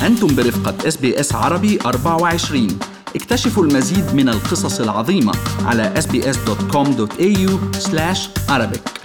أنتم برفقة اس بي اس عربي 24 اكتشفوا المزيد من القصص العظيمة على sbs.com.au arabic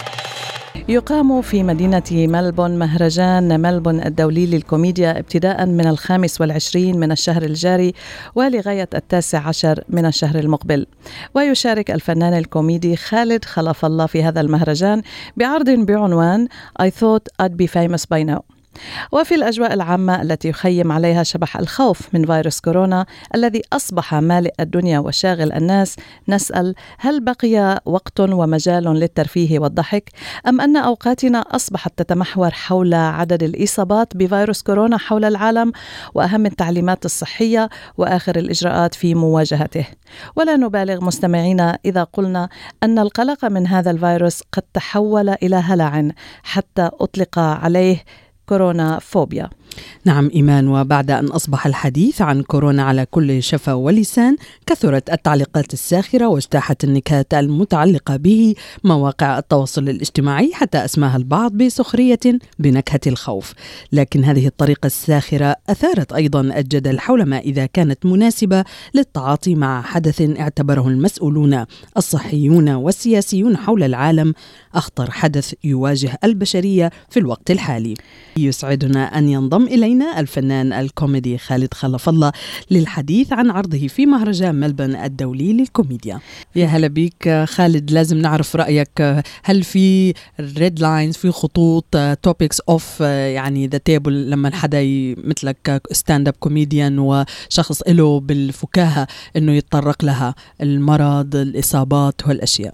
يقام في مدينة ملبون مهرجان ملبون الدولي للكوميديا ابتداء من الخامس والعشرين من الشهر الجاري ولغاية التاسع عشر من الشهر المقبل ويشارك الفنان الكوميدي خالد خلف الله في هذا المهرجان بعرض بعنوان I thought I'd be famous by now وفي الأجواء العامة التي يخيم عليها شبح الخوف من فيروس كورونا الذي أصبح مالئ الدنيا وشاغل الناس نسأل هل بقي وقت ومجال للترفيه والضحك أم أن أوقاتنا أصبحت تتمحور حول عدد الإصابات بفيروس كورونا حول العالم وأهم التعليمات الصحية وآخر الإجراءات في مواجهته ولا نبالغ مستمعينا إذا قلنا أن القلق من هذا الفيروس قد تحول إلى هلع حتى أطلق عليه كورونا فوبيا نعم إيمان وبعد أن أصبح الحديث عن كورونا على كل شفا ولسان كثرت التعليقات الساخرة واجتاحت النكات المتعلقة به مواقع التواصل الاجتماعي حتى أسماها البعض بسخرية بنكهة الخوف لكن هذه الطريقة الساخرة أثارت أيضا الجدل حول ما إذا كانت مناسبة للتعاطي مع حدث اعتبره المسؤولون الصحيون والسياسيون حول العالم أخطر حدث يواجه البشرية في الوقت الحالي يسعدنا أن ينضم إلينا الفنان الكوميدي خالد خلف الله للحديث عن عرضه في مهرجان ملبن الدولي للكوميديا يا هلا بك خالد لازم نعرف رأيك هل في ريد لاينز في خطوط توبكس اوف يعني ذا تيبل لما حدا مثلك ستاند اب كوميديان وشخص له بالفكاهة انه يتطرق لها المرض الإصابات والأشياء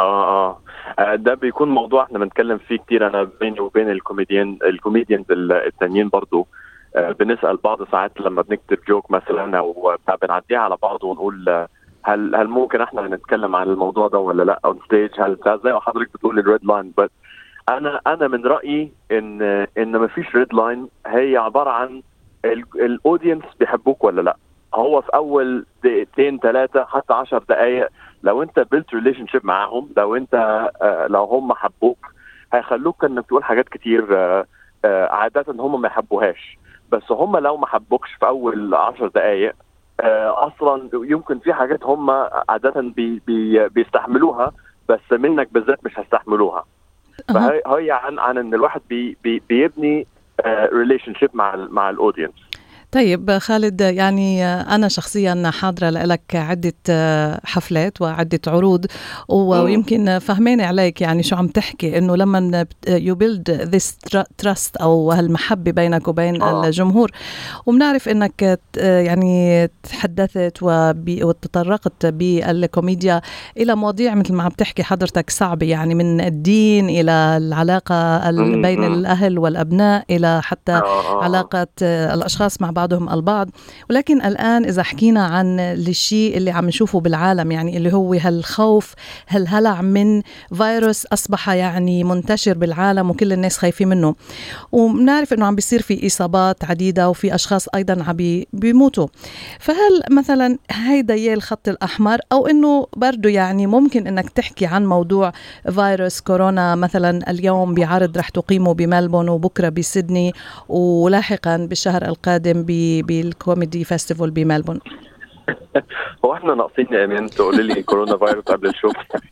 اه اه ده بيكون موضوع احنا بنتكلم فيه كتير انا بيني وبين الكوميديان الكوميديانز التانيين برضو بنسال بعض ساعات لما بنكتب جوك مثلا او بنعديها على بعض ونقول هل هل ممكن احنا نتكلم عن الموضوع ده ولا لا اون ستيج هل زي ما حضرتك بتقول الريد لاين بس انا انا من رايي ان ان ما فيش ريد لاين هي عباره عن الاودينس بيحبوك ولا لا هو في اول دقيقتين ثلاثه حتى 10 دقائق لو انت بيلت ريليشن شيب معاهم لو انت آه لو هم حبوك هيخلوك انك تقول حاجات كتير آه آه عاده هم ما يحبوهاش بس هم لو ما حبوكش في اول 10 دقائق اصلا يمكن في حاجات هم عاده بي بي بيستحملوها بس منك بالذات مش هيستحملوها فهي هي عن عن ان الواحد بي بي بيبني ريليشن شيب مع ال مع الاودينس طيب خالد يعني أنا شخصيا حاضرة لك عدة حفلات وعدة عروض ويمكن فهماني عليك يعني شو عم تحكي إنه لما يو بيلد ذيس تراست أو هالمحبة بينك وبين آه. الجمهور وبنعرف إنك يعني تحدثت وتطرقت بالكوميديا إلى مواضيع مثل ما عم تحكي حضرتك صعبة يعني من الدين إلى العلاقة بين الأهل والأبناء إلى حتى آه. علاقة الأشخاص مع بعضهم البعض ولكن الآن إذا حكينا عن الشيء اللي عم نشوفه بالعالم يعني اللي هو هالخوف هالهلع من فيروس أصبح يعني منتشر بالعالم وكل الناس خايفين منه وبنعرف أنه عم بيصير في إصابات عديدة وفي أشخاص أيضا عم بيموتوا فهل مثلا هيدا يا الخط الأحمر أو أنه برضو يعني ممكن أنك تحكي عن موضوع فيروس كورونا مثلا اليوم بعرض رح تقيمه بملبون وبكرة بسيدني ولاحقا بالشهر القادم بالكوميدي فيستيفال بملبون هو احنا ناقصين يا ايمان تقولي لي كورونا فيروس قبل الشغل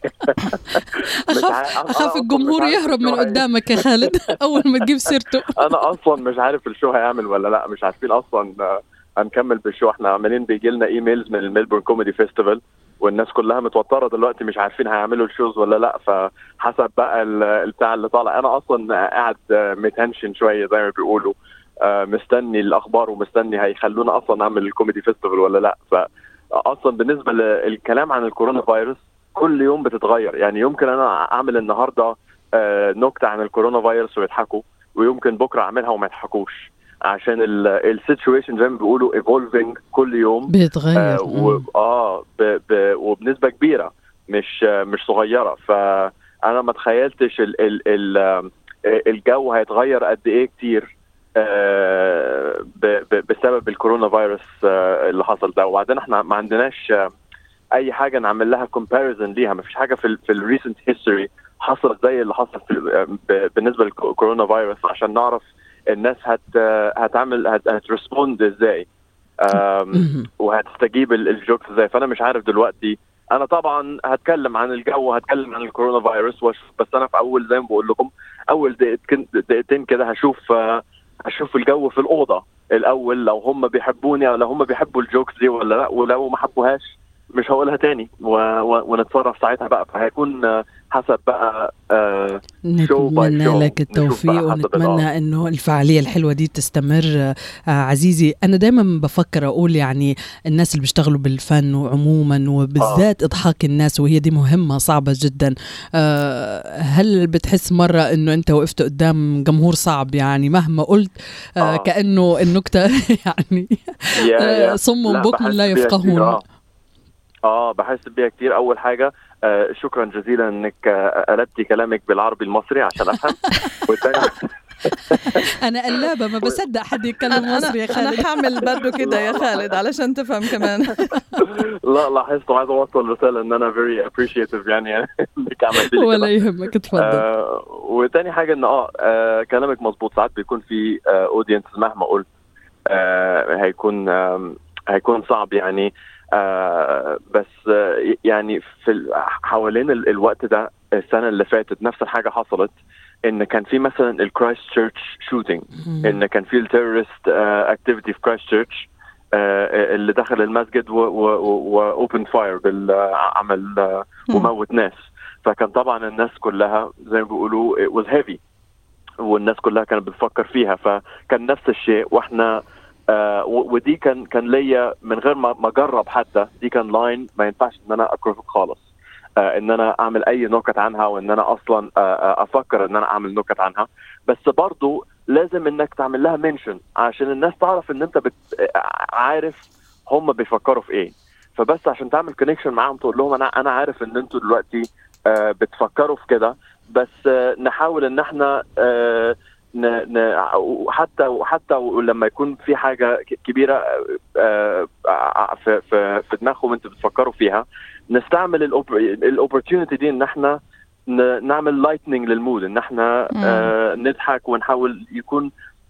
اخاف اخاف الجمهور يهرب من قدامك يا خالد اول ما تجيب سيرته انا اصلا مش عارف الشو هيعمل ولا لا مش عارفين اصلا هنكمل بالشو احنا عمالين بيجي لنا ايميلز من الميلبورن كوميدي فيستيفال والناس كلها متوتره دلوقتي مش عارفين هيعملوا الشوز ولا لا فحسب بقى البتاع اللي طالع انا اصلا قاعد متنشن شويه زي ما بيقولوا مستني الاخبار ومستني هيخلونا اصلا نعمل الكوميدي فيستيفال ولا لا فاصلا بالنسبه للكلام عن الكورونا فيروس كل يوم بتتغير يعني يمكن انا اعمل النهارده نكته عن الكورونا فيروس ويضحكوا ويمكن بكره اعملها وما يضحكوش عشان السيتويشن زي ما بيقولوا ايفولفينج كل يوم بيتغير آه و... اه ب... ب... وبنسبه كبيره مش مش صغيره فانا ما تخيلتش ال... ال... ال... الجو هيتغير قد ايه كتير آه ب... ب... بسبب الكورونا فيروس آه اللي حصل ده وبعدين احنا ما عندناش آه اي حاجه نعمل لها كومباريزن ليها ما فيش حاجه في ال في الريسنت هيستوري حصلت زي اللي حصل في بالنسبه للكورونا فيروس عشان نعرف الناس هت هتعمل هت هترسبوند ازاي آم، وهتستجيب ال- الجوكس ازاي فانا مش عارف دلوقتي انا طبعا هتكلم عن الجو هتكلم عن الكورونا فيروس واشوف بس انا في اول زي ما بقول لكم اول دقيقتين دقيقتين كده هشوف آه، هشوف الجو في الاوضه الاول لو هم بيحبوني او لو هم بيحبوا الجوكس دي ولا لا ولو ما حبوهاش مش هقولها تاني و... و... ونتصرف ساعتها بقى فهيكون آه، حسب بقى آه show by نتمنى show. لك نشوف التوفيق بقى حسب ونتمنى الآراء. انه الفعاليه الحلوه دي تستمر آه، عزيزي انا دائما بفكر اقول يعني الناس اللي بيشتغلوا بالفن وعموما وبالذات اضحاك الناس وهي دي مهمه صعبه جدا آه، هل بتحس مره انه انت وقفت قدام جمهور صعب يعني مهما قلت آه، آه. كانه النكته يعني يا- آه، يا. صم لا، بكم بحس لا بيها كتير، يفقهون اه اه بحس بيها كتير اول حاجه آه شكرا جزيلا انك آه قلبتي كلامك بالعربي المصري عشان افهم والتاني انا قلابه ما بصدق حد يتكلم انا مصري يا انا خالد انا حاعمل برضه كده يا خالد علشان تفهم كمان لا لاحظت وعايز اوصل رساله ان انا very appreciative يعني انك عملت لي ولا كده. يهمك اتفضل آه وتاني حاجه ان اه آه، كلامك مظبوط ساعات بيكون في اودينس مهما قلت آه هيكون آم، هيكون صعب يعني آه بس آه يعني في ال- حوالين ال- الوقت ده السنه اللي فاتت نفس الحاجه حصلت ان كان في مثلا الكرايست تشيرش شوتينج ان كان في التيرورست اكتيفيتي في كرايست تشيرش اللي دخل المسجد واوبن فاير بالعمل آه، وموت ناس فكان طبعا الناس كلها زي ما بيقولوا it was heavy والناس كلها كانت بتفكر فيها فكان نفس الشيء واحنا آه و- ودي كان كان ليا من غير ما ما اجرب حتى دي كان لاين ما ينفعش ان انا اكرهه خالص آه ان انا اعمل اي نكت عنها وان انا اصلا آه آه افكر ان انا اعمل نكت عنها بس برضو لازم انك تعمل لها منشن عشان الناس تعرف ان انت بت عارف هم بيفكروا في ايه فبس عشان تعمل كونكشن معاهم تقول لهم انا انا عارف ان انتوا دلوقتي آه بتفكروا في كده بس آه نحاول ان احنا آه ن ن حتى حتى لما يكون في حاجه ك- كبيره آه، آه، في في في دماغهم انتوا بتفكروا فيها نستعمل الاوبورتيونيتي دي ان احنا ن- نعمل لايتنينج للمود ان احنا مم. آه، نضحك ونحاول يكون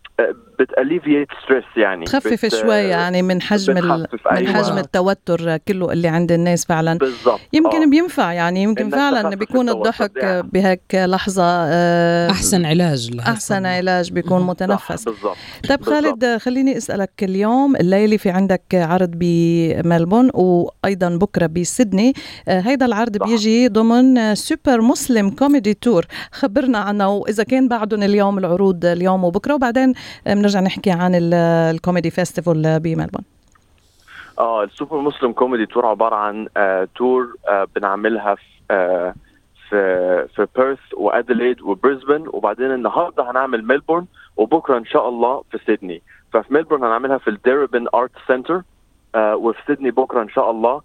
بتاليفيت ستريس يعني تخفف بت- شوي يعني من حجم ال... بتخفف، من أيوة. حجم التوتر كله اللي عند الناس فعلا بالضبط يمكن آه. بينفع يعني يمكن إنك فعلا تخفف بيكون التوتر الضحك يعني. بهيك لحظة آه، احسن علاج لهالصدمة. أحسن علاج بيكون مم. متنفس صح، بالضبط طيب بالضبط. خالد خليني اسالك اليوم الليله في عندك عرض بملبون وايضا بكره بسيدني آه، هيدا العرض صح. بيجي ضمن آه، سوبر مسلم كوميدي تور خبرنا عنه واذا كان بعدهم اليوم العروض اليوم وبكره وبعدين آه، بنرجع نحكي عن ال- الكوميدي فيستيفال بملبون اه السوبر مسلم كوميدي تور عباره عن آه تور آه بنعملها في آه في في بيرث واديليد وبريسبن وبعدين النهارده هنعمل ميلبورن وبكره ان شاء الله في سيدني ففي ميلبورن هنعملها في الديربن ارت سنتر آه وفي سيدني بكره ان شاء الله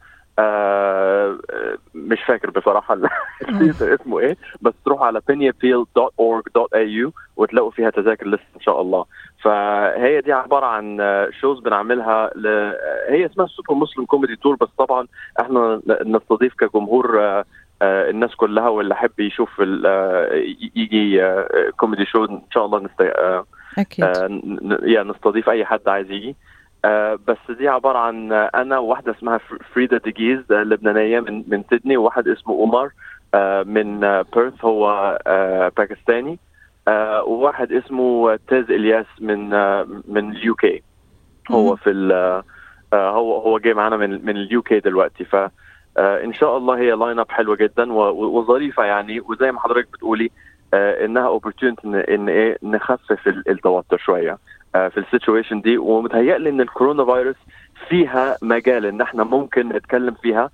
آه آه، مش فاكر بصراحه الثياتر اسمه ايه بس تروحوا على pennyappeal.org.au وتلاقوا فيها تذاكر لسه ان شاء الله فهي دي عباره عن شوز بنعملها ل... هي اسمها السوبر مسلم كوميدي تور بس طبعا احنا نستضيف كجمهور آه، آه، الناس كلها واللي حب يشوف ال- آه، ي- يجي آه، كوميدي شو ان شاء الله نست... آه، اكيد آه، ن- ن- يعني نستضيف اي حد عايز يجي آه، بس دي عباره عن آه، انا وواحده اسمها فر- فريدا ديجيز آه، لبنانيه من من سيدني وواحد اسمه عمر آه، من آه، بيرث هو آه، باكستاني آه، وواحد اسمه تيز الياس من آه، من اليو كي هو مم. في ال آه، هو هو جاي معانا من من اليو كي دلوقتي ف آه، ان شاء الله هي لاين اب حلوه جدا و- و- وظريفه يعني وزي ما حضرتك بتقولي آه، انها اوبورتيونتي ان إن ايه نخفف ال- التوتر شويه آه، في السيتويشن دي ومتهيألي ان الكورونا فيروس فيها مجال ان احنا ممكن نتكلم فيها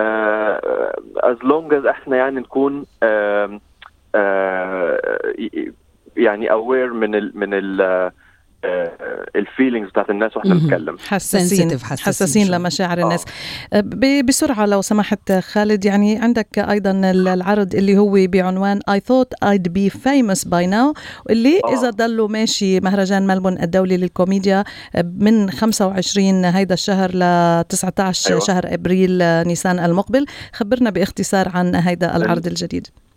از لونج از احنا يعني نكون آم، آه، ي- يعني اوير من ال من ال الفيلينجز بتاعت الناس واحنا مهم. بنتكلم حساسين sensitive، حساسين حساسين شوي. لمشاعر آه. الناس آه، ب- بسرعة لو سمحت خالد يعني عندك أيضا ال- العرض اللي هو بعنوان I thought I'd be famous by now اللي آه. إذا ضلوا ماشي مهرجان ملبون الدولي للكوميديا آه، من 25 هيدا الشهر ل 19 أيوة. شهر أبريل آه، نيسان المقبل خبرنا باختصار عن هيدا العرض الجديد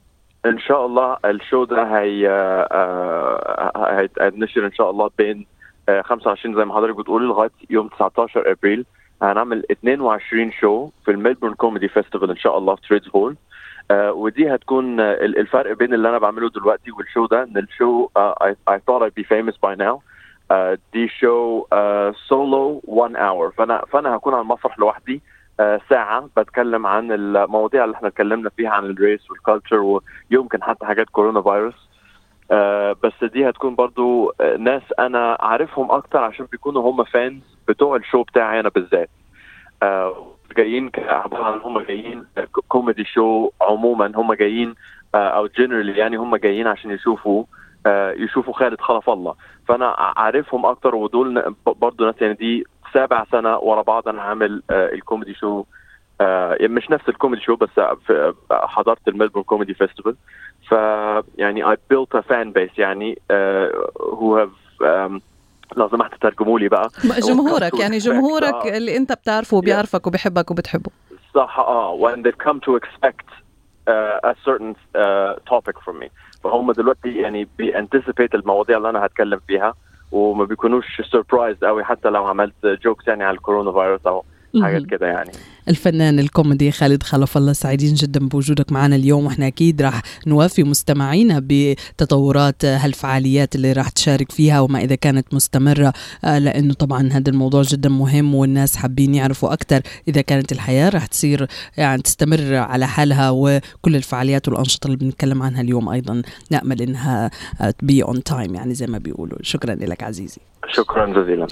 ان شاء الله الشو ده هي آه، هيتنشر ان شاء الله بين 25 زي ما حضرتك بتقولي لغايه يوم 19 ابريل هنعمل 22 شو في الميلبورن كوميدي فيستيفال ان شاء الله في تريدز هول آه ودي هتكون آه الفرق بين اللي انا بعمله دلوقتي والشو ده ان الشو uh, I, I thought I'd be famous by now uh, دي شو سولو 1 اور فانا فانا هكون على المسرح لوحدي uh, ساعة بتكلم عن المواضيع اللي احنا اتكلمنا فيها عن الريس والكالتشر ويمكن حتى حاجات كورونا فيروس uh, بس دي هتكون برضو uh, ناس انا عارفهم اكتر عشان بيكونوا هم فانز بتوع الشو بتاعي انا بالذات uh, جايين عباره عن هم جايين كوميدي شو عموما هم جايين او جنرالي يعني هم جايين عشان يشوفوا يشوفوا خالد خلف الله فانا عارفهم اكتر ودول برضه ناس يعني دي سابع سنه ورا بعض انا عامل الكوميدي شو يعني مش نفس الكوميدي شو بس حضرت الميلبورن كوميدي فيستيفال ف يعني I built a fan base يعني who have um, لو سمحت ترجموا لي بقى جمهورك يعني جمهورك اللي انت بتعرفه وبيعرفك وبيحبك وبتحبه صح اه when they've come to expect uh, a certain uh, topic from me فهم دلوقتي يعني بيانتسيبيت المواضيع اللي انا هتكلم فيها وما بيكونوش سربرايز قوي حتى لو عملت جوكس يعني على الكورونا فيروس او حاجات كده يعني الفنان الكوميدي خالد خلف الله سعيدين جدا بوجودك معنا اليوم واحنا اكيد راح نوافي مستمعينا بتطورات هالفعاليات اللي راح تشارك فيها وما اذا كانت مستمره لانه طبعا هذا الموضوع جدا مهم والناس حابين يعرفوا اكثر اذا كانت الحياه راح تصير يعني تستمر على حالها وكل الفعاليات والانشطه اللي بنتكلم عنها اليوم ايضا نامل انها بي اون تايم يعني زي ما بيقولوا شكرا لك عزيزي شكرا جزيلا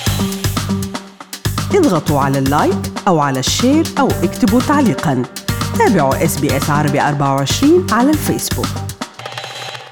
اضغطوا على اللايك أو على الشير أو اكتبوا تعليقا تابعوا اس بي اس عربي 24 على الفيسبوك